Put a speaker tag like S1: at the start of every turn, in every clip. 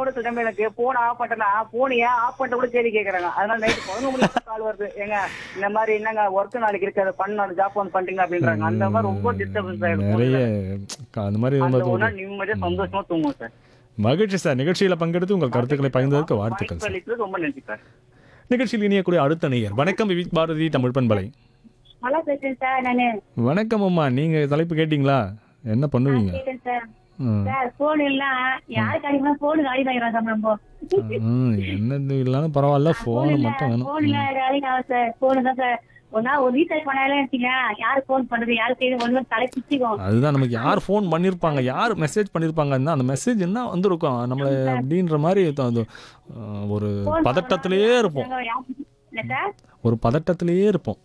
S1: கூட சில டைம் எனக்கு போன் ஆஃப் பண்ணிட்டேன்னா போன் ஏன் ஆஃப் பண்ணிட்டு கூட தேடி கேக்குறாங்க அதனால நைட் பதினொன்று மணிக்கு கால் வருது ஏங்க இந்த மாதிரி என்னங்க ஒர்க் நாளைக்கு இருக்கு அதை பண்ண ஜாப் வந்து பண்றீங்க அப்படின்றாங்க அந்த மாதிரி ரொம்ப டிஸ்டர்பன்ஸ்
S2: நிறைய
S1: ஆயிடும்
S2: க- அந்த மாதிரி
S1: அந்த
S2: ரொம்ப
S1: ஒரு நாள் நிம்மதியா சந்தோஷமா தூங்குவோம் சார்
S2: மகிழ்ச்சி சார் நிகழ்ச்சியில் பங்கெடுத்து உங்கள் கருத்துக்களை பகிர்ந்ததற்கு வாழ்த்துக்கள் சார்
S1: வாய்ப்பளித்தது ரொம்ப நன்றி சார்
S2: நிகழ்ச்சியில் இணையக்கூடிய அடுத்த நேயர் வணக்கம் விவிக் பாரதி தமிழ் பண்பலை
S3: நல்லா பேசுறேன் சார் நானு
S2: வணக்கம் அம்மா நீங்க தலைப்பு கேட்டீங்களா என்ன பண்ணுவீங்க
S3: கேட்டேன் சார்
S2: ம்.
S3: சார் போன் எல்லாம் யாருக்கு அடிக்கணும் போனுக்கு அடி வாங்கிறான் சார் நம்ம
S2: ம், என்னது இல்லாலும் பரவாயில்ல போன் மட்டும் வேணும்
S3: போன்ல அடிக்கலாம் சார் போனு தான் சார் ஒரு நாள் ஒரு ரீசார்ஜ் பண்ணாலும் வச்சுங்க யாரு போன் பண்றது யாரு செய்யுது ஒண்ணு தலை பிச்சுக்கும்
S2: அதுதான் நமக்கு யார் ஃபோன் பண்ணியிருப்பாங்க யார் மெசேஜ் பண்ணியிருப்பாங்கன்னா அந்த மெசேஜ் என்ன வந்திருக்கும் நம்மளை அப்படின்ற மாதிரி அது- அது, அஹ், ஒரு பதட்டத்திலேயே இருப்போம்
S3: இல்ல சார்
S2: ஒரு பதட்டத்திலேயே இருப்போம்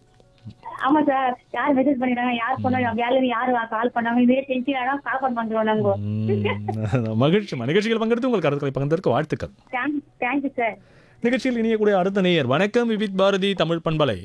S3: ஆமா சார் யார் மெசேஜ் பண்ணிடுறாங்க யார் பண்ணாங்க வேலையில யாரு கால் பண்ணாங்க இதே டென்ஷன் ஆனா கால் பண்ண வந்துருவோம் நாங்க
S2: ம், மகிழ்ச்சி நிகழ்ச்சிகள் பங்கெடுத்து உங்கள் கருத்துக்களை பகிர்ந்ததற்கு வாழ்த்துக்கள்
S3: தேங்க்ஸ் தேங்க்யூ சார்
S2: நிகழ்ச்சியில் இணையக்கூடிய அடுத்த நேயர் வணக்கம் விவித் பாரதி தமிழ் பண்பலை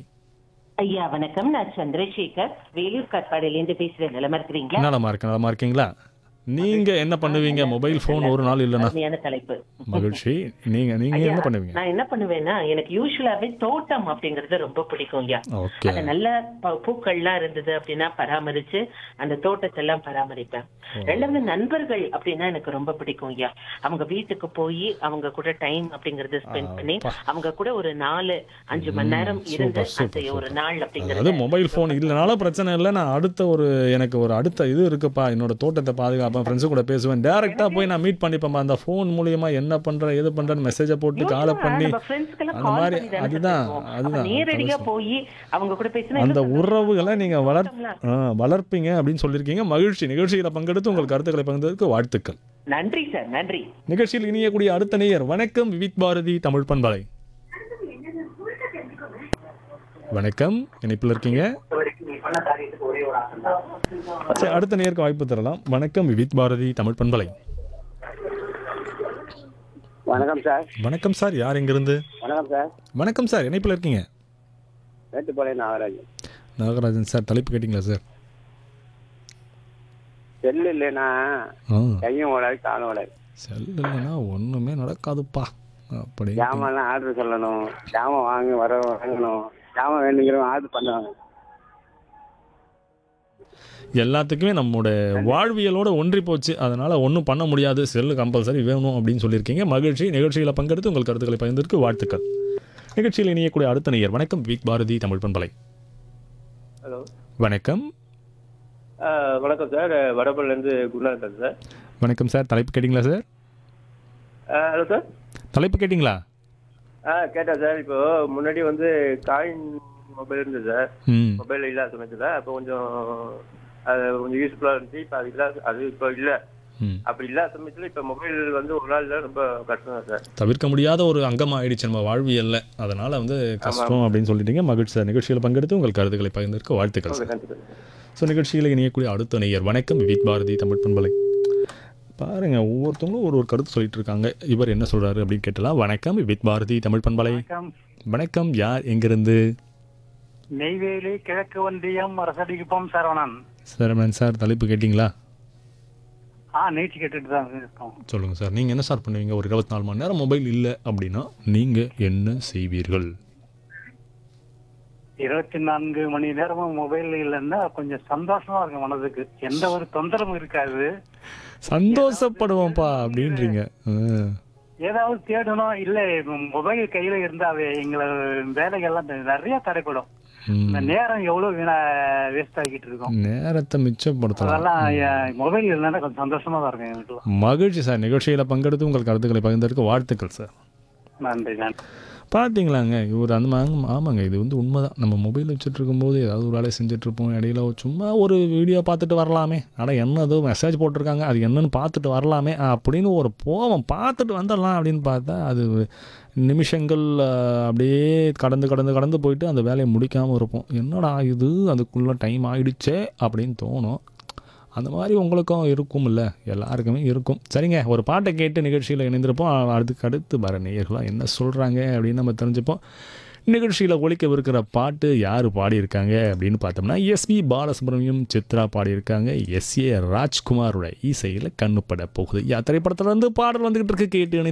S4: ஐயா வணக்கம் நான் சந்திரசேகர் வேலூர் காட்பாடியிலேருந்து பேசுறேன் நிலமா இருக்கிறீங்களா
S2: நலமா இருக்கு நலமா இருக்கீங்களா நீங்க என்ன பண்ணுவீங்க மொபைல் ஃபோன் ஒரு நாள் இல்லைன்னா
S4: அருமையான தலைப்பு
S2: மகிழ்ச்சி நீங்க நீங்க
S4: ஐயா,
S2: என்ன பண்ணுவீங்க
S4: நான் என்ன பண்ணுவேன்னா எனக்கு யூஸ்வலாவே தோட்டம் அப்படிங்கறது ரொம்ப பிடிக்கும் ஐயா
S2: ஓகே
S4: அது நல்ல ப- பூக்கள்லாம் இருந்தது அப்படின்னா பராமரிச்சு அந்த தோட்டத்தை எல்லாம் பராமரிப்பேன் ரெண்டாவது நண்பர்கள் அப்படின்னா எனக்கு ரொம்ப பிடிக்கும் ஐயா அவங்க வீட்டுக்கு போய் அவங்க கூட டைம் அப்படிங்கறது ஸ்பெண்ட் பண்ணி அவங்க கூட ஒரு நாலு அஞ்சு மணி நேரம் இருந்து அந்த ஒரு நாள்
S2: அதாவது
S4: அப்படிங்கறது
S2: மொபைல் ஃபோன் இல்லைனாலும் பிரச்சனை இல்லை நான் அடுத்த ஒரு எனக்கு ஒரு அடுத்த இது இருக்குப்பா என்னோட தோட்டத்தை பாதுகாப்பேன் ஃப்ரெண்ட்ஸு கூட பேசுவேன் டேரெக்டாக போய் நான் மீட் பண்ணிப்பேன் அந்த ஃபோன் மூலியமா என்ன பண்றேன் எது பண்றேன்னு மெசேஜை போட்டு காலை பண்ணி
S4: நம்ம ஃப்ரெண்ட்ஸ்க்கெல்லாம்
S2: அந்த
S4: கால்
S2: மாதிரி
S4: பண்ணி தானே
S2: அதுதான்
S4: பேசுவோம். அப்ப
S2: அதுதான்
S4: நேரடியா போய் அவங்க கூட பேசினா
S2: அந்த
S4: இன்னும்
S2: உறவுகளை நீங்க வளர்
S4: சந்தோஷம்லாம்
S2: ஆ, வளர்ப்பீங்க அப்படின்னு சொல்லியிருக்கீங்க மகிழ்ச்சி நிகழ்ச்சியில பங்கெடுத்து உங்கள் கருத்துக்களை பகிர்ந்ததற்கு வாழ்த்துக்கள்
S4: நன்றி சார் நன்றி
S2: நிகழ்ச்சியில் இணையக்கூடிய அடுத்த நேயர் வணக்கம் விவித் பாரதி தமிழ் பண்பலை வணக்கம் இணைப்பில் இருக்கீங்க சரி அடுத்த நேருக்கு வாய்ப்பு தரலாம் வணக்கம் விவித் பாரதி தமிழ் பண்பலை
S5: வணக்கம் சார்
S2: வணக்கம் சார் யார் எங்கிருந்து
S5: வணக்கம் சார்
S2: வணக்கம் சார் இணைப்பில் இருக்கீங்க
S5: மேட்டுப்பாளையம் நாகராஜ்
S2: நாகராஜன் சார் தலைப்பு கேட்டிங்களா சார்
S5: செல்லு இல்லைன்னா
S2: ஆ
S5: கையும் ஓடாது காலும் ஓடாது
S2: செல் இல்லைன்னா ஒன்றுமே நடக்காதுப்பா அப்படி
S5: ஜாமான்லாம் ஆர்டர் சொல்லணும் ஜாமான் வாங்க வர வாங்கணும் ஜாமான் வேணுங்கிறவங்க ஆர்டர் பண்ணுவாங்க
S2: எல்லாத்துக்குமே நம்மளோட வாழ்வியலோட ஒன்றி போச்சு அதனால ஒன்றும் பண்ண முடியாது செல்லு கம்பல்சரி வேணும் அப்படின்னு சொல்லியிருக்கீங்க மகிழ்ச்சி நிகழ்ச்சியில் பங்கெடுத்து உங்கள் கருத்துக்களை பகிர்ந்ததற்கு வாழ்த்துக்கள் நிகழ்ச்சியில் இணையக்கூடிய அடுத்த நேயர் வணக்கம் விக் பாரதி தமிழ் பண்பலை
S6: ஹலோ
S2: வணக்கம்
S6: வணக்கம் சார் வடபள்ளிலேருந்து குருநாதன் சார்
S2: வணக்கம் சார் தலைப்பு கேட்டிங்களா சார்
S6: ஹலோ சார்
S2: தலைப்பு கேட்டிங்களா
S6: ஆ கேட்டேன் சார் இப்போ முன்னாடி வந்து காயின் மொபைல் இருந்தது சார்
S2: ம்
S6: மொபைல் இல்லாத சமயத்தில் அப்போ கொஞ்சம் அது கொஞ்சம் யூஸ்ஃபுல்லாக இருந்துச்சு இப்போ அது இல்லாத அது இப்போ இல்லை
S2: ம்
S6: அப்படி இல்லாத சமயத்தில் இப்போ மொபைல் வந்து ஒரு நாளில் ரொம்ப கஷ்டம் தான் சார்
S2: தவிர்க்க முடியாத ஒரு அங்கமாக ஆயிடுச்சு நம்ம வாழ்வியல்ல அதனால வந்து கஷ்டம் அப்படின்னு சொல்லிட்டீங்க மகிழ்ச்சி சார் நிகழ்ச்சியில் பங்கெடுத்து உங்கள் கருத்துக்களை பகிர்ந்ததற்கு வாழ்த்துக்கள் சார்
S6: நன்றி சார்
S2: ஸோ நிகழ்ச்சியில் இணையக்கூடிய அடுத்த நேயர் வணக்கம் விவித் பாரதி தமிழ் பண்பலை பாருங்க ஒவ்வொருத்தவங்களும் ஒரு ஒரு கருத்து சொல்லிட்டு இருக்காங்க இவர் என்ன சொல்றாரு அப்படின்னு கேட்டலாம் வணக்கம் விவித் பாரதி தமிழ் பண்பலை
S1: வணக்கம்
S2: வணக்கம் யார் எங்கிருந்து
S1: நெய்வேலி கிழக்கு ஒன்றியம் அரசடிக்குப்பம் சரவணன்
S2: சரவணன் சார் தலைப்பு கேட்டிங்களா
S1: ஆ நீச்சு கேட்டுட்டு தான் இருக்கோம்
S2: சொல்லுங்கள் சார் நீங்கள் என்ன சார் பண்ணுவீங்க ஒரு இருபத்தி நாலு மணி நேரம் மொபைல் இல்லை அப்படின்னா நீங்கள் என்ன செய்வீர்கள்
S1: இருபத்தி நான்கு மணி நேரமும் மொபைல் இல்லைன்னா கொஞ்சம் சந்தோஷமா இருக்கும் மனதுக்கு எந்த ஒரு தொந்தரவும் இருக்காது
S2: சந்தோஷப்படுவோம்ப்பா அப்படின்றீங்க ஆ.
S1: ஏதாவது தேடணும் இல்ல மொபைல் கையில இருந்தாவே எங்களை வேலைகள்லாம் நிறைய தடைப்படும்
S2: ம்.
S1: இந்த நேரம் எவ்வளவு வீணா வேஸ்ட் ஆகிட்டு இருக்கோம்
S2: நேரத்தை மிச்சப்படுத்தலாம்
S1: அதெல்லாம் மொபைல் இல்லைன்னா கொஞ்சம் சந்தோஷமா தான் இருக்கும் எங்களுக்கு
S2: மகிழ்ச்சி சார் நிகழ்ச்சியில் பங்கெடுத்து உங்கள் கருத்துக்களை பகிர்ந்ததற்கு வாழ்த்துக்கள் சார்
S1: நன்றி நன்றி
S2: பார்த்தீங்களாங்க இவர் அந்த மா- ஆமாங்க இது வந்து உண்மைதான் நம்ம மொபைல் வச்சுட்டு இருக்கும்போது ஏதாவது ஒரு வேலையை செஞ்சுட்டு இருப்போம் இடையில சும்மா ஒரு வீடியோ பார்த்துட்டு வரலாமே ஆனால் என்னதோ மெசேஜ் போட்டிருக்காங்க அது என்னன்னு பார்த்துட்டு வரலாமே அப்படின்னு ஒரு போவோம் பார்த்துட்டு வந்துடலாம் அப்படின்னு பார்த்தா அது நிமிஷங்கள் அஹ், அப்படியே கடந்து கடந்து கடந்து போயிட்டு அந்த வேலையை முடிக்காமல் இருப்போம் என்னடா இது அதுக்குள்ளே டைம் ஆயிடுச்சே அப்படின்னு தோணும் அந்த மாதிரி உங்களுக்கும் இருக்கும்ல எல்லாருக்குமே இருக்கும் சரிங்க ஒரு பாட்டை கேட்டு நிகழ்ச்சியில் இணைந்திருப்போம் அதுக்கு அடுத்து வர நேயர்களாக என்ன சொல்கிறாங்க அப்படின்னு நம்ம தெரிஞ்சுப்போம் நிகழ்ச்சியில் ஒழிக்கவிருக்கிற பாட்டு யார் பாடியிருக்காங்க அப்படின்னு பார்த்தோம்னா எஸ்பி பாலசுப்ரமணியம் சித்ரா பாடியிருக்காங்க எஸ் ஏ ராஜ்குமாரோட இசையில் கண்ணுப்பட போகுது யா திரைப்படத்துல இருந்து பாடல் வந்துகிட்டு இருக்கு கேட்டு இணைந்து